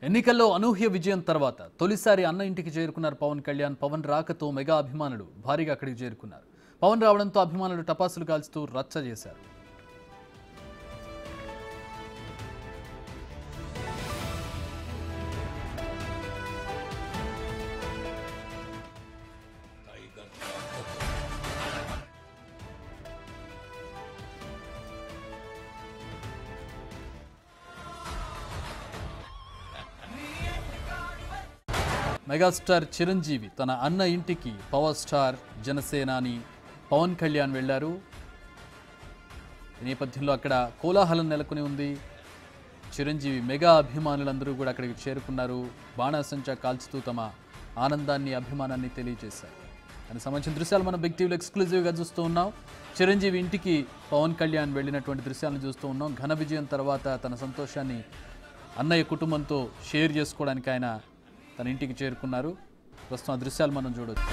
ఎన్నికల్లో అనూహ్య విజయం తర్వాత తొలిసారి అన్న ఇంటికి చేరుకున్నారు పవన్ కళ్యాణ్ పవన్ రాకతో మెగా అభిమానులు భారీగా అక్కడికి చేరుకున్నారు పవన్ రావడంతో అభిమానులు టపాసులు కాల్చుతూ రచ్చ చేశారు మెగాస్టార్ చిరంజీవి తన అన్న ఇంటికి పవర్ స్టార్ జనసేనాని పవన్ కళ్యాణ్ వెళ్లారు ఈ నేపథ్యంలో అక్కడ కోలాహలం నెలకొని ఉంది చిరంజీవి మెగా అభిమానులందరూ కూడా అక్కడికి చేరుకున్నారు బాణాసంచా కాల్చుతూ తమ ఆనందాన్ని అభిమానాన్ని తెలియజేశారు దానికి సంబంధించిన దృశ్యాలు మనం బిగ్ టీవీలో ఎక్స్క్లూజివ్గా చూస్తూ ఉన్నాం చిరంజీవి ఇంటికి పవన్ కళ్యాణ్ వెళ్ళినటువంటి దృశ్యాలను చూస్తూ ఉన్నాం ఘన విజయం తర్వాత తన సంతోషాన్ని అన్నయ్య కుటుంబంతో షేర్ చేసుకోవడానికి ఆయన తన ఇంటికి చేరుకున్నారు ప్రస్తుతం ఆ దృశ్యాలు మనం చూడొచ్చు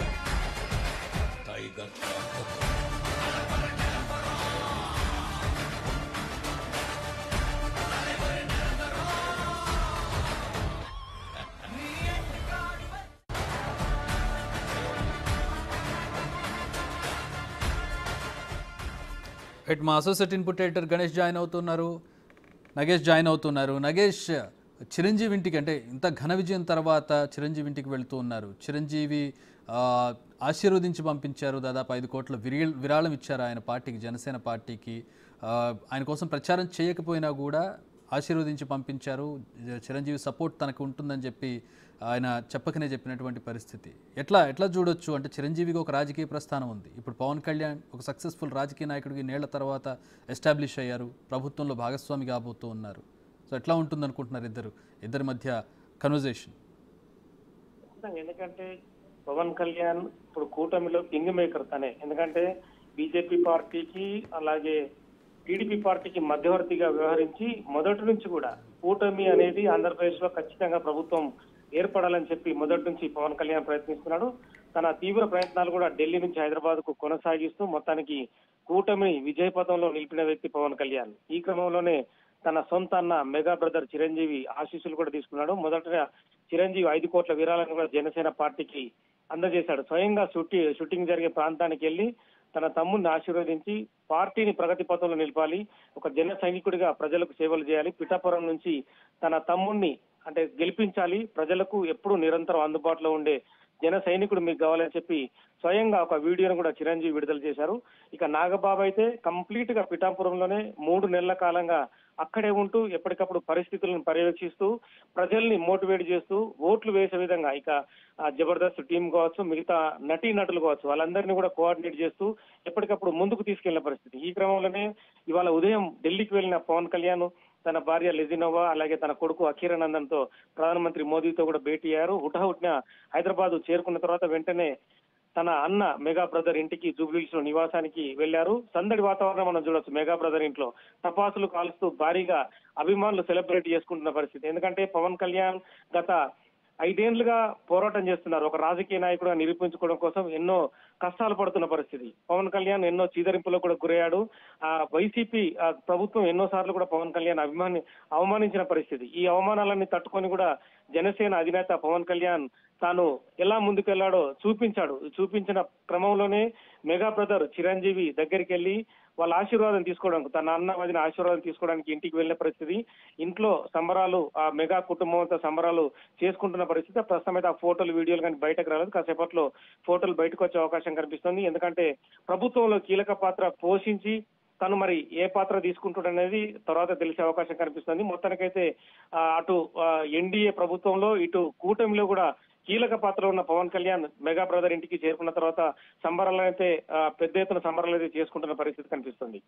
ఇట్ మా associate input editor Ganesh join అవుతున్నారు నగేష్ జాయిన్ అవుతున్నారు నగేష్ చిరంజీవి ఇంటికి అంటే ఇంత ఘన విజయం తర్వాత చిరంజీవి ఇంటికి వెళ్తూ ఉన్నారు చిరంజీవి ఆ, ఆశీర్వదించి పంపించారు దాదాపు ఐదు కోట్ల విరి విరాళం ఇచ్చారు ఆయన పార్టీకి జనసేన పార్టీకి ఆ, ఆయన కోసం ప్రచారం చేయకపోయినా కూడా ఆశీర్వదించి పంపించారు జ- చిరంజీవి సపోర్ట్ తనకు ఉంటుందని చెప్పి ఆయన చెప్పకనే చెప్పినటువంటి పరిస్థితి ఎట్లా ఎట్లా చూడొచ్చు అంటే చిరంజీవికి ఒక రాజకీయ ప్రస్థానం ఉంది ఇప్పుడు పవన్ కళ్యాణ్ ఒక సక్సెస్ఫుల్ రాజకీయ నాయకుడికి నేళ్ల తర్వాత ఎస్టాబ్లిష్ అయ్యారు ప్రభుత్వంలో భాగస్వామి కాబోతూ ఉన్నారు సో ఎట్లా ఉంటుంది అనుకుంటున్నారు ఇద్దరు ఇద్దరి మధ్య కన్వర్జేషన్ ఖచ్చితంగా ఎందుకంటే పవన్ కళ్యాణ్ ఇప్పుడు కూటమిలో కింగ్ మేకర్ తనే ఎందుకంటే బీజేపీ పార్టీకి అలాగే టీడీపీ పార్టీకి మధ్యవర్తిగా వ్యవహరించి మొదటి నుంచి కూడా కూటమి అనేది ఆంధ్రప్రదేశ్ లో ఖచ్చితంగా ప్రభుత్వం ఏర్పడాలని చెప్పి మొదటి నుంచి పవన్ కళ్యాణ్ ప్రయత్నిస్తున్నాడు తన తీవ్ర ప్రయత్నాలు కూడా ఢిల్లీ నుంచి హైదరాబాద్ కు కొనసాగిస్తూ మొత్తానికి కూటమిని విజయపథంలో నిలిపిన వ్యక్తి పవన్ కళ్యాణ్ ఈ క్రమంలోనే తన సొంత అన్న మెగా బ్రదర్ చిరంజీవి ఆశీస్సులు కూడా తీసుకున్నాడు మొదట చిరంజీవి ఐదు కోట్ల విరాళాలను కూడా జనసేన పార్టీకి అందజేశాడు స్వయంగా షూటి షూటింగ్ జరిగే ప్రాంతానికి వెళ్లి తన తమ్ముడిని ఆశీర్వదించి పార్టీని ప్రగతి పథంలో నిలపాలి ఒక జన సైనికుడిగా ప్రజలకు సేవలు చేయాలి పిఠాపురం నుంచి తన తమ్ముడిని అంటే గెలిపించాలి ప్రజలకు ఎప్పుడూ నిరంతరం అందుబాటులో ఉండే జన సైనికుడు మీకు కావాలని చెప్పి స్వయంగా ఒక వీడియోను కూడా చిరంజీవి విడుదల చేశారు ఇక నాగబాబు అయితే కంప్లీట్ గా పిఠాపురంలోనే మూడు నెలల కాలంగా అక్కడే ఉంటూ ఎప్పటికప్పుడు పరిస్థితులను పర్యవేక్షిస్తూ ప్రజల్ని మోటివేట్ చేస్తూ ఓట్లు వేసే విధంగా ఇక ఆ జబర్దస్త్ టీం కావచ్చు మిగతా నటీ నటులు కావచ్చు వాళ్ళందరినీ కూడా కోఆర్డినేట్ చేస్తూ ఎప్పటికప్పుడు ముందుకు తీసుకెళ్లిన పరిస్థితి ఈ క్రమంలోనే ఇవాళ ఉదయం ఢిల్లీకి వెళ్లిన పవన్ కళ్యాణ్ తన భార్య లెజినోవా అలాగే తన కొడుకు అఖీరానందన్ తో ప్రధానమంత్రి మోదీతో కూడా భేటీ అయ్యారు హుటాహుటిన హైదరాబాద్ చేరుకున్న తర్వాత వెంటనే తన అన్న మెగా బ్రదర్ ఇంటికి జూబ్లీస్ లో నివాసానికి వెళ్లారు సందడి వాతావరణం మనం చూడొచ్చు మెగా బ్రదర్ ఇంట్లో టపాసులు కాలుస్తూ భారీగా అభిమానులు సెలబ్రేట్ చేసుకుంటున్న పరిస్థితి ఎందుకంటే పవన్ కళ్యాణ్ గత ఐదేళ్లుగా పోరాటం చేస్తున్నారు ఒక రాజకీయ నాయకుడుగా నిరూపించుకోవడం కోసం ఎన్నో కష్టాలు పడుతున్న పరిస్థితి పవన్ కళ్యాణ్ ఎన్నో చీదరింపులకు కూడా గురయ్యాడు ఆ వైసీపీ ఆ ప్రభుత్వం ఎన్నో సార్లు కూడా పవన్ కళ్యాణ్ అభిమాని అవమానించిన పరిస్థితి ఈ అవమానాలన్నీ తట్టుకొని కూడా జనసేన అధినేత పవన్ కళ్యాణ్ తాను ఎలా ముందుకెళ్లాడో చూపించాడు చూపించిన క్రమంలోనే మెగా బ్రదర్ చిరంజీవి దగ్గరికి వెళ్లి వాళ్ళ ఆశీర్వాదం తీసుకోవడానికి తన అన్న వదిన ఆశీర్వాదం తీసుకోవడానికి ఇంటికి వెళ్ళిన పరిస్థితి ఇంట్లో సంబరాలు ఆ మెగా కుటుంబం అంతా సంబరాలు చేసుకుంటున్న పరిస్థితి ప్రస్తుతం అయితే ఆ ఫోటోలు వీడియోలు కానీ బయటకు రాలేదు కాసేపట్లో ఫోటోలు బయటకు వచ్చే అవకాశం కనిపిస్తుంది ఎందుకంటే ప్రభుత్వంలో కీలక పాత్ర పోషించి తను మరి ఏ పాత్ర తీసుకుంటాడనేది తర్వాత తెలిసే అవకాశం కనిపిస్తుంది మొత్తానికైతే ఆ, అటు ఎన్డీఏ ప్రభుత్వంలో ఇటు కూటమిలో కూడా కీలక పాత్ర ఉన్న పవన్ కళ్యాణ్ మెగా బ్రదర్ ఇంటికి చేరుకున్న తర్వాత సంబరాలు అయితే ఆ, పెద్ద ఎత్తున సంబరాలు అయితే చేసుకుంటున్న పరిస్థితి కనిపిస్తుంది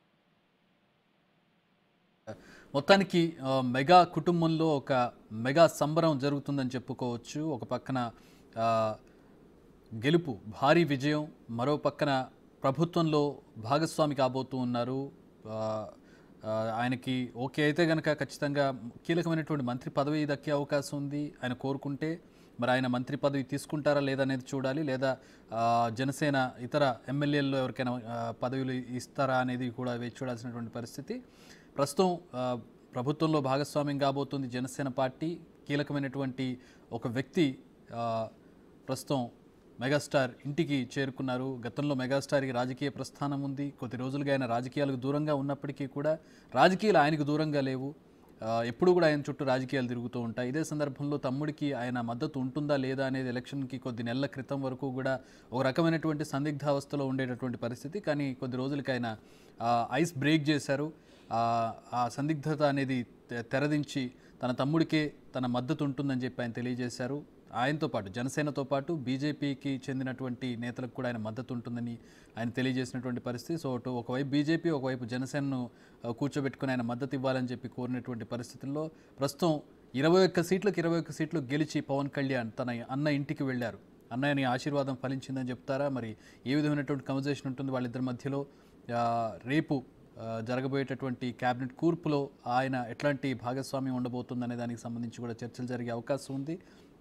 మొత్తానికి ఆ, మెగా కుటుంబంలో ఒక మెగా సంబరం జరుగుతుందని చెప్పుకోవచ్చు ఒక పక్కన ఆ, గెలుపు భారీ విజయం మరో పక్కన ప్రభుత్వంలో భాగస్వామి కాబోతూ ఉన్నారు ఆ, ఆ, ఆయనకి ఓకే అయితే కనుక ఖచ్చితంగా కీలకమైనటువంటి మంత్రి పదవి దక్కే అవకాశం ఉంది ఆయన కోరుకుంటే మరి ఆయన మంత్రి పదవి తీసుకుంటారా లేదా అనేది చూడాలి లేదా ఆ, జనసేన ఇతర ఎమ్మెల్యేల్లో ఎవరికైనా ఆ, పదవులు ఇస్తారా అనేది కూడా వేచి చూడాల్సినటువంటి పరిస్థితి ప్రస్తుతం ఆ, ప్రభుత్వంలో భాగస్వామ్యం కాబోతుంది జనసేన పార్టీ కీలకమైనటువంటి ఒక వ్యక్తి ఆ, ప్రస్తుతం మెగాస్టార్ ఇంటికి చేరుకున్నారు గతంలో మెగాస్టార్కి రాజకీయ ప్రస్థానం ఉంది కొద్ది రోజులుగా ఆయన రాజకీయాలకు దూరంగా ఉన్నప్పటికీ కూడా రాజకీయాలు ఆయనకు దూరంగా లేవు ఆ, ఎప్పుడు కూడా ఆయన చుట్టూ రాజకీయాలు తిరుగుతూ ఉంటాయి ఇదే సందర్భంలో తమ్ముడికి ఆయన మద్దతు ఉంటుందా లేదా అనేది ఎలక్షన్కి కొద్ది నెలల క్రితం వరకు కూడా ఒక రకమైనటువంటి సందిగ్ధావస్థలో ఉండేటటువంటి పరిస్థితి కానీ కొద్ది రోజులకి ఆయన ఆ, ఐస్ బ్రేక్ చేశారు ఆ, ఆ సందిగ్ధత అనేది తె- తెరదించి తన తమ్ముడికే తన మద్దతు ఉంటుందని చెప్పి ఆయన తెలియజేశారు ఆయనతో పాటు జనసేనతో పాటు బీజేపీకి చెందినటువంటి నేతలకు కూడా ఆయన మద్దతు ఉంటుందని ఆయన తెలియజేసినటువంటి పరిస్థితి సో అటు ఒకవైపు బీజేపీ ఒకవైపు జనసేనను ఆ, కూర్చోబెట్టుకుని ఆయన మద్దతు ఇవ్వాలని చెప్పి కోరినటువంటి పరిస్థితుల్లో ప్రస్తుతం ఇరవై ఒక్క సీట్లకు ఇరవై ఒక్క సీట్లు గెలిచి పవన్ కళ్యాణ్ తన అన్న ఇంటికి వెళ్ళారు అన్నయ్యని ఆశీర్వాదం ఫలించిందని చెప్తారా మరి ఏ విధమైనటువంటి కన్వర్జేషన్ ఉంటుంది వాళ్ళిద్దరి మధ్యలో ఆ, రేపు ఆ, జరగబోయేటటువంటి క్యాబినెట్ కూర్పులో ఆయన ఎట్లాంటి భాగస్వామ్యం ఉండబోతుందనే దానికి సంబంధించి కూడా చర్చలు జరిగే అవకాశం ఉంది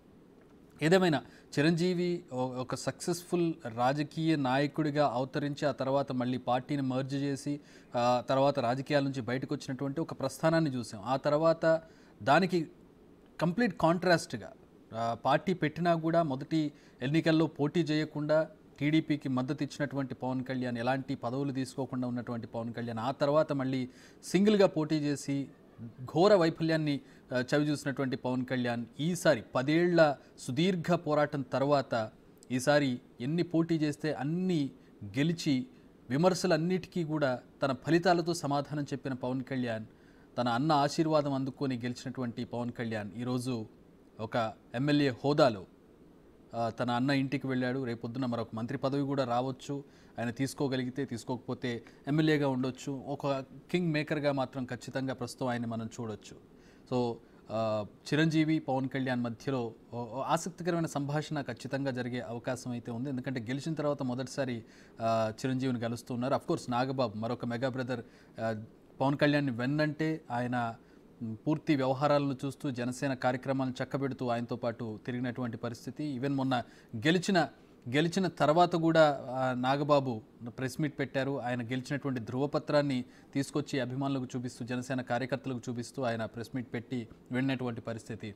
ఏదేమైనా చిరంజీవి ఓ- ఒక సక్సెస్ఫుల్ రాజకీయ నాయకుడిగా అవతరించి ఆ తర్వాత మళ్ళీ పార్టీని మర్జ్ చేసి ఆ తర్వాత రాజకీయాల నుంచి బయటకు వచ్చినటువంటి ఒక ప్రస్థానాన్ని చూసాం ఆ తర్వాత దానికి కంప్లీట్ కాంట్రాస్ట్గా పార్టీ పెట్టినా కూడా మొదటి ఎన్నికల్లో పోటీ చేయకుండా టీడీపీకి మద్దతు ఇచ్చినటువంటి పవన్ కళ్యాణ్ ఎలాంటి పదవులు తీసుకోకుండా ఉన్నటువంటి పవన్ కళ్యాణ్ ఆ తర్వాత మళ్ళీ సింగిల్గా పోటీ చేసి ఘోర వైఫల్యాన్ని ఆ, చవి చూసినటువంటి పవన్ కళ్యాణ్ ఈసారి పదేళ్ల సుదీర్ఘ పోరాటం తర్వాత ఈసారి ఎన్ని పోటీ చేస్తే అన్ని గెలిచి విమర్శలన్నిటికీ కూడా తన ఫలితాలతో సమాధానం చెప్పిన పవన్ కళ్యాణ్ తన అన్న ఆశీర్వాదం అందుకొని గెలిచినటువంటి పవన్ కళ్యాణ్ ఈరోజు ఒక ఎమ్మెల్యే హోదాలో ఆ, తన అన్న ఇంటికి వెళ్ళాడు రేపొద్దున మరొక మంత్రి పదవి కూడా రావచ్చు ఆయన తీసుకోగలిగితే తీసుకోకపోతే ఎమ్మెల్యేగా ఉండొచ్చు ఒక కింగ్ మేకర్గా మాత్రం ఖచ్చితంగా ప్రస్తుతం ఆయన మనం చూడొచ్చు సో ఆ, చిరంజీవి పవన్ కళ్యాణ్ మధ్యలో ఓ- ఓ ఆసక్తికరమైన సంభాషణ ఖచ్చితంగా జరిగే అవకాశం అయితే ఉంది ఎందుకంటే గెలిచిన తర్వాత మొదటిసారి ఆ, చిరంజీవిని కలుస్తున్నారు అఫ్కోర్స్ నాగబాబు మరొక మెగా బ్రదర్ ఆ, పవన్ కళ్యాణ్ని వెన్నంటే ఆయన మ్, పూర్తి వ్యవహారాలను చూస్తూ జనసేన కార్యక్రమాలను చక్కబెడుతూ ఆయనతో పాటు తిరిగినటువంటి పరిస్థితి ఈవెన్ మొన్న గెలిచిన గెలిచిన తర్వాత కూడా ఆ, నాగబాబు ప్రెస్ మీట్ పెట్టారు ఆయన గెలిచినటువంటి ధృవపత్రాన్ని తీసుకొచ్చి అభిమానులకు చూపిస్తూ జనసేన కార్యకర్తలకు చూపిస్తూ ఆయన ప్రెస్ మీట్ పెట్టి వెళ్ళినటువంటి పరిస్థితి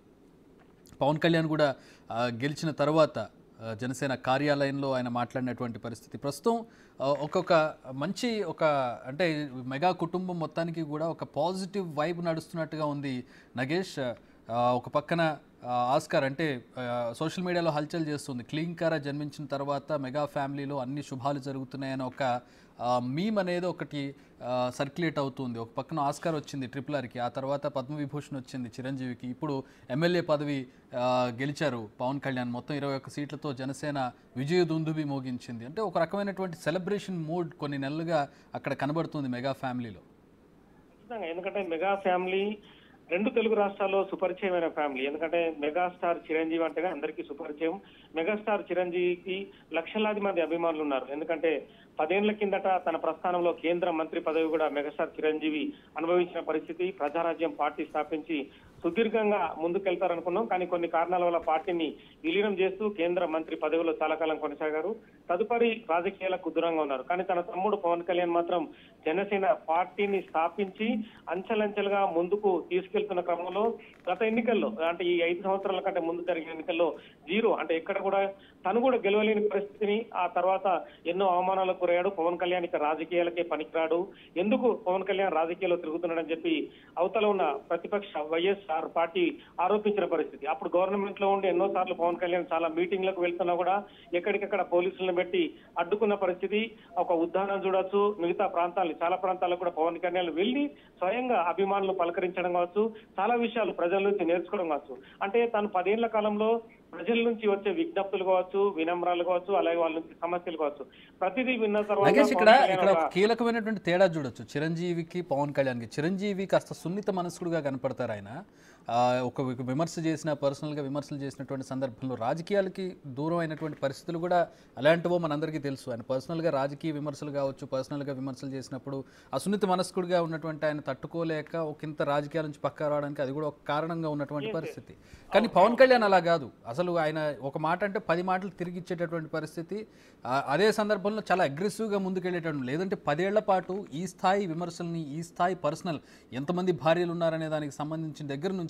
పవన్ కళ్యాణ్ కూడా ఆ, గెలిచిన తర్వాత ఆ, జనసేన కార్యాలయంలో ఆయన మాట్లాడినటువంటి పరిస్థితి ప్రస్తుతం ఆ, ఒక్కొక్క మంచి ఒక అంటే మెగా కుటుంబం మొత్తానికి కూడా ఒక పాజిటివ్ వైబ్ నడుస్తున్నట్టుగా ఉంది నగేష్ ఆ, ఒక పక్కన ఆ, ఆస్కార్ అంటే ఆ, సోషల్ మీడియాలో హల్చల్ చేస్తుంది క్లీంకారా జన్మించిన తర్వాత మెగా ఫ్యామిలీలో అన్ని శుభాలు జరుగుతున్నాయని ఒక మీమ్ అనేది ఒకటి సర్క్యులేట్ అవుతుంది ఒక పక్కన ఆస్కార్ వచ్చింది ట్రిపుల్ ఆర్కి ఆ తర్వాత పద్మవిభూషణ్ వచ్చింది చిరంజీవికి ఇప్పుడు ఎమ్మెల్యే పదవి ఆ, గెలిచారు పవన్ కళ్యాణ్ మొత్తం ఇరవై ఒక్క సీట్లతో జనసేన విజయ దుందుబి మోగించింది అంటే ఒక రకమైనటువంటి సెలబ్రేషన్ మూడ్ కొన్ని నెలలుగా అక్కడ కనబడుతుంది మెగా ఫ్యామిలీలో ఖచ్చితంగా ఎందుకంటే మెగా ఫ్యామిలీ రెండు తెలుగు రాష్ట్రాల్లో సుపరిచయమైన ఫ్యామిలీ ఎందుకంటే మెగాస్టార్ చిరంజీవి అంటే అందరికీ సుపరిచయం మెగాస్టార్ చిరంజీవికి లక్షలాది మంది అభిమానులు ఉన్నారు ఎందుకంటే పదేళ్ల కిందట తన ప్రస్థానంలో కేంద్ర మంత్రి పదవి కూడా మెగాస్టార్ చిరంజీవి అనుభవించిన పరిస్థితి ప్రజారాజ్యం పార్టీ స్థాపించి సుదీర్ఘంగా ముందుకెళ్తారనుకున్నాం కానీ కొన్ని కారణాల వల్ల పార్టీని విలీనం చేస్తూ కేంద్ర మంత్రి పదవిలో చాలా కాలం కొనసాగారు తదుపరి రాజకీయాలకు దూరంగా ఉన్నారు కానీ తన తమ్ముడు పవన్ కళ్యాణ్ మాత్రం జనసేన పార్టీని స్థాపించి అంచెలంచెలుగా ముందుకు తీసుకెళ్తున్న క్రమంలో గత ఎన్నికల్లో అంటే ఈ ఐదు సంవత్సరాల కంటే ముందు జరిగిన ఎన్నికల్లో జీరో అంటే ఎక్కడ కూడా తను కూడా గెలవలేని పరిస్థితిని ఆ తర్వాత ఎన్నో అవమానాలకు గురయ్యాడు పవన్ కళ్యాణ్ ఇక రాజకీయాలకే పనికిరాడు ఎందుకు పవన్ కళ్యాణ్ రాజకీయాల్లో తిరుగుతున్నాడని చెప్పి అవతల ఉన్న ప్రతిపక్ష వైఎస్ఆర్ పార్టీ ఆరోపించిన పరిస్థితి అప్పుడు గవర్నమెంట్ లో ఉండి ఎన్నో సార్లు పవన్ కళ్యాణ్ చాలా మీటింగ్లకు వెళ్తున్నా కూడా ఎక్కడికక్కడ పోలీసులను పెట్టి అడ్డుకున్న పరిస్థితి ఒక ఉద్దానం చూడొచ్చు మిగతా ప్రాంతాలు చాలా ప్రాంతాలకు కూడా పవన్ కళ్యాణ్ వెళ్ళి స్వయంగా అభిమానులు పలకరించడం కావచ్చు చాలా విషయాలు ప్రజల నుంచి నేర్చుకోవడం కావచ్చు అంటే తను పదేళ్ల కాలంలో ప్రజల నుంచి వచ్చే విజ్ఞప్తులు కావచ్చు వినమ్రాలు కావచ్చు అలాగే వాళ్ళ నుంచి సమస్యలు కావచ్చు ప్రతిదీ విన్న తర్వాత నగేష్ ఇక్కడ పవన్ కళ్యాణ్ ఇక్కడ ఒక- ఒక కీలకమైనటువంటి తేడా చూడొచ్చు చిరంజీవికి పవన్ కళ్యాణ్కి చిరంజీవి కాస్త సున్నిత మనస్కుడుగా కనపడతారు ఆయన ఆ, ఒక వి- విమర్శ చేసిన పర్సనల్గా విమర్శలు చేసినటువంటి సందర్భంలో రాజకీయాలకి దూరం అయినటువంటి పరిస్థితులు కూడా అలాంటివో మనందరికీ తెలుసు ఆయన పర్సనల్గా రాజకీయ విమర్శలు కావచ్చు పర్సనల్గా విమర్శలు చేసినప్పుడు అసున్నిత మనస్కుడిగా ఉన్నటువంటి ఆయన తట్టుకోలేక ఒకంత రాజకీయాల నుంచి పక్క రావడానికి అది కూడా ఒక కారణంగా ఉన్నటువంటి పరిస్థితి కానీ పవన్ కళ్యాణ్ అలా కాదు అసలు ఆయన ఒక మాట అంటే పది మాటలు తిరిగి ఇచ్చేటటువంటి పరిస్థితి ఆ, అదే సందర్భంలో చాలా అగ్రెసివ్గా ముందుకెళ్ళేటటువంటి లేదంటే పదేళ్ల పాటు ఈ స్థాయి విమర్శల్ని ఈ స్థాయి పర్సనల్ ఎంతమంది భార్యలు ఉన్నారనే దానికి సంబంధించిన దగ్గర నుంచి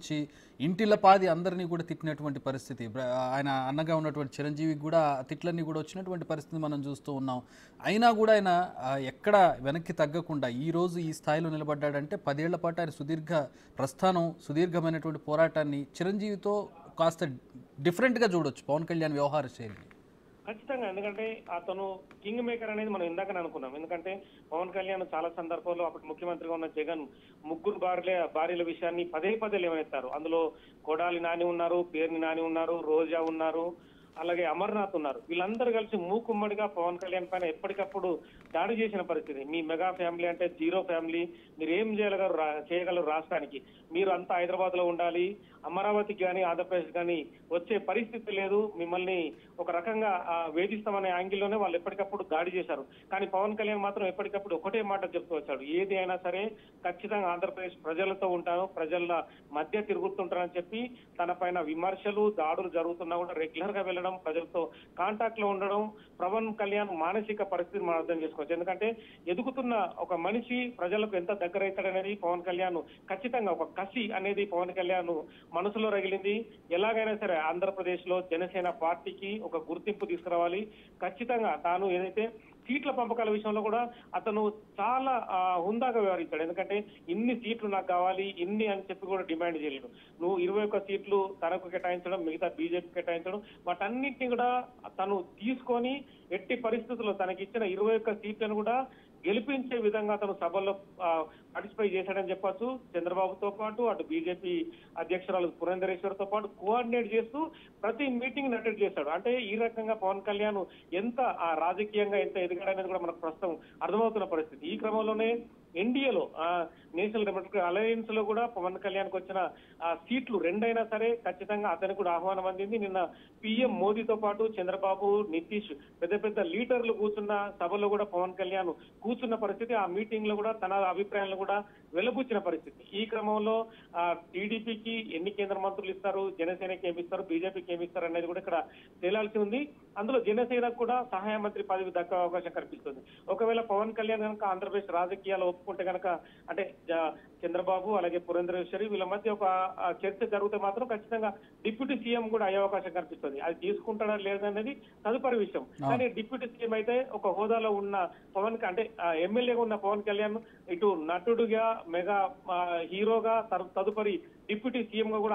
నుంచి ఇంటిల పాది అందరినీ కూడా తిట్టినటువంటి పరిస్థితి బ్ర- ఆయన అన్నగా ఉన్నటువంటి చిరంజీవికి కూడా ఆ తిట్లన్నీ కూడా వచ్చినటువంటి పరిస్థితి మనం చూస్తూ ఉన్నాం అయినా కూడా ఆయన ఆ, ఎక్కడ వెనక్కి తగ్గకుండా ఈ రోజు ఈ స్థాయిలో నిలబడ్డాడంటే పదేళ్ల పాటు ఆయన సుదీర్ఘ ప్రస్థానం సుదీర్ఘమైనటువంటి పోరాటాన్ని చిరంజీవితో కాస్త డిఫరెంట్గా చూడొచ్చు పవన్ కళ్యాణ్ వ్యవహార శైలి ఖచ్చితంగా ఎందుకంటే అతను కింగ్ మేకర్ అనేది మనం ఇందాకనే అనుకున్నాం ఎందుకంటే పవన్ కళ్యాణ్ చాలా సందర్భాల్లో అప్పటి ముఖ్యమంత్రిగా ఉన్న జగన్ ముగ్గురు భార్య భార్యల విషయాన్ని పదే పదే లేవనెత్తారు అందులో కొడాలి నాని ఉన్నారు పేర్ని నాని ఉన్నారు రోజా ఉన్నారు అలాగే అమర్నాథ్ ఉన్నారు వీళ్ళందరూ కలిసి మూకుమ్మడిగా పవన్ కళ్యాణ్ పైన ఎప్పటికప్పుడు దాడి చేసిన పరిస్థితి మీ మెగా ఫ్యామిలీ అంటే జీరో ఫ్యామిలీ మీరు ఏం చేయగలరు రా- చేయగలరు రాష్ట్రానికి మీరు అంతా హైదరాబాద్ లో ఉండాలి అమరావతికి కానీ ఆంధ్రప్రదేశ్ కానీ వచ్చే పరిస్థితి లేదు మిమ్మల్ని ఒక రకంగా ఆ, వేధిస్తామనే యాంగిల్లోనే వాళ్ళు ఎప్పటికప్పుడు దాడి చేశారు కానీ పవన్ కళ్యాణ్ మాత్రం ఎప్పటికప్పుడు ఒకటే మాట చెప్తూ వచ్చాడు ఏది అయినా సరే ఖచ్చితంగా ఆంధ్రప్రదేశ్ ప్రజలతో ఉంటాను ప్రజల మధ్య తిరుగుతుంటానని చెప్పి తన పైన విమర్శలు దాడులు జరుగుతున్నా కూడా రెగ్యులర్ గా వెళ్ళడం ప్రజలతో కాంటాక్ట్ లో ఉండడం పవన్ కళ్యాణ్ మానసిక పరిస్థితిని మనం అర్థం చేసుకోవచ్చు ఎందుకంటే ఎదుగుతున్న ఒక మనిషి ప్రజలకు ఎంత దగ్గర అవుతాడనేది పవన్ కళ్యాణ్ ఖచ్చితంగా ఒక కసి అనేది పవన్ కళ్యాణ్ మనసులో రగిలింది ఎలాగైనా సరే ఆంధ్రప్రదేశ్ లో జనసేన పార్టీకి ఒక గుర్తింపు తీసుకురావాలి ఖచ్చితంగా తాను ఏదైతే సీట్ల పంపకాల విషయంలో కూడా అతను చాలా ఆ, హుందాగా వ్యవహరించాడు ఎందుకంటే ఇన్ని సీట్లు నాకు కావాలి ఇన్ని అని చెప్పి కూడా డిమాండ్ చేయలేడు నువ్వు ఇరవై ఒక్క సీట్లు తనకు కేటాయించడం మిగతా బీజేపీ కేటాయించడం వాటన్నిటిని కూడా తను తీసుకొని ఎట్టి పరిస్థితుల్లో తనకి ఇచ్చిన ఇరవై ఒక్క సీట్లను కూడా గెలిపించే విధంగా అతను సభల్లో పార్టిసిపేట్ చేశాడని చెప్పొచ్చు చంద్రబాబుతో పాటు అటు బీజేపీ అధ్యక్షురాలు పురంధరేశ్వరితో పాటు కోఆర్డినేట్ చేస్తూ ప్రతి మీటింగ్ అటెండ్ చేశాడు అంటే ఈ రకంగా పవన్ కళ్యాణ్ ఎంత ఆ రాజకీయంగా ఎంత ఎదిగాడనేది కూడా మనకు ప్రస్తుతం అర్థమవుతున్న పరిస్థితి ఈ క్రమంలోనే ఎన్డీఏలో నేషనల్ డెమోక్రటిక్ అలయన్స్ లో కూడా పవన్ కళ్యాణ్ కు వచ్చిన ఆ సీట్లు రెండైనా సరే ఖచ్చితంగా అతనికి కూడా ఆహ్వానం అందింది నిన్న పీఎం మోదీతో పాటు చంద్రబాబు నితీష్ పెద్ద పెద్ద లీడర్లు కూర్చున్న సభలో కూడా పవన్ కళ్యాణ్ కూర్చున్న పరిస్థితి ఆ మీటింగ్ లో కూడా తన అభిప్రాయాలను కూడా వెలుబుచ్చిన పరిస్థితి ఈ క్రమంలో ఆ టీడీపీకి ఎన్ని కేంద్ర మంత్రులు ఇస్తారు జనసేనకి ఏమి ఇస్తారు బీజేపీకి ఏమి ఇస్తారు అనేది కూడా ఇక్కడ తేలాల్సి ఉంది అందులో జనసేనకు కూడా సహాయ మంత్రి పదవి దక్కే అవకాశం కనిపిస్తుంది ఒకవేళ పవన్ కళ్యాణ్ కనుక ఆంధ్రప్రదేశ్ రాజకీయాలు ఒప్పుకుంటే కనుక అంటే జ- చంద్రబాబు అలాగే పురేంద్రేశ్వరి వీళ్ళ మధ్య ఒక ఆ, చర్చ జరిగితే మాత్రం ఖచ్చితంగా డిప్యూటీ సీఎం కూడా అయ్యే అవకాశం కనిపిస్తుంది అది తీసుకుంటాడా లేదనేది తదుపరి విషయం కానీ డిప్యూటీ సీఎం అయితే ఒక హోదాలో ఉన్న పవన్ క- అంటే ఎమ్మెల్యేగా ఉన్న పవన్ కళ్యాణ్ ఇటు నటుడుగా మెగా ఆ, హీరోగా తరు- తదుపరి డిప్యూటీ సీఎం గా కూడా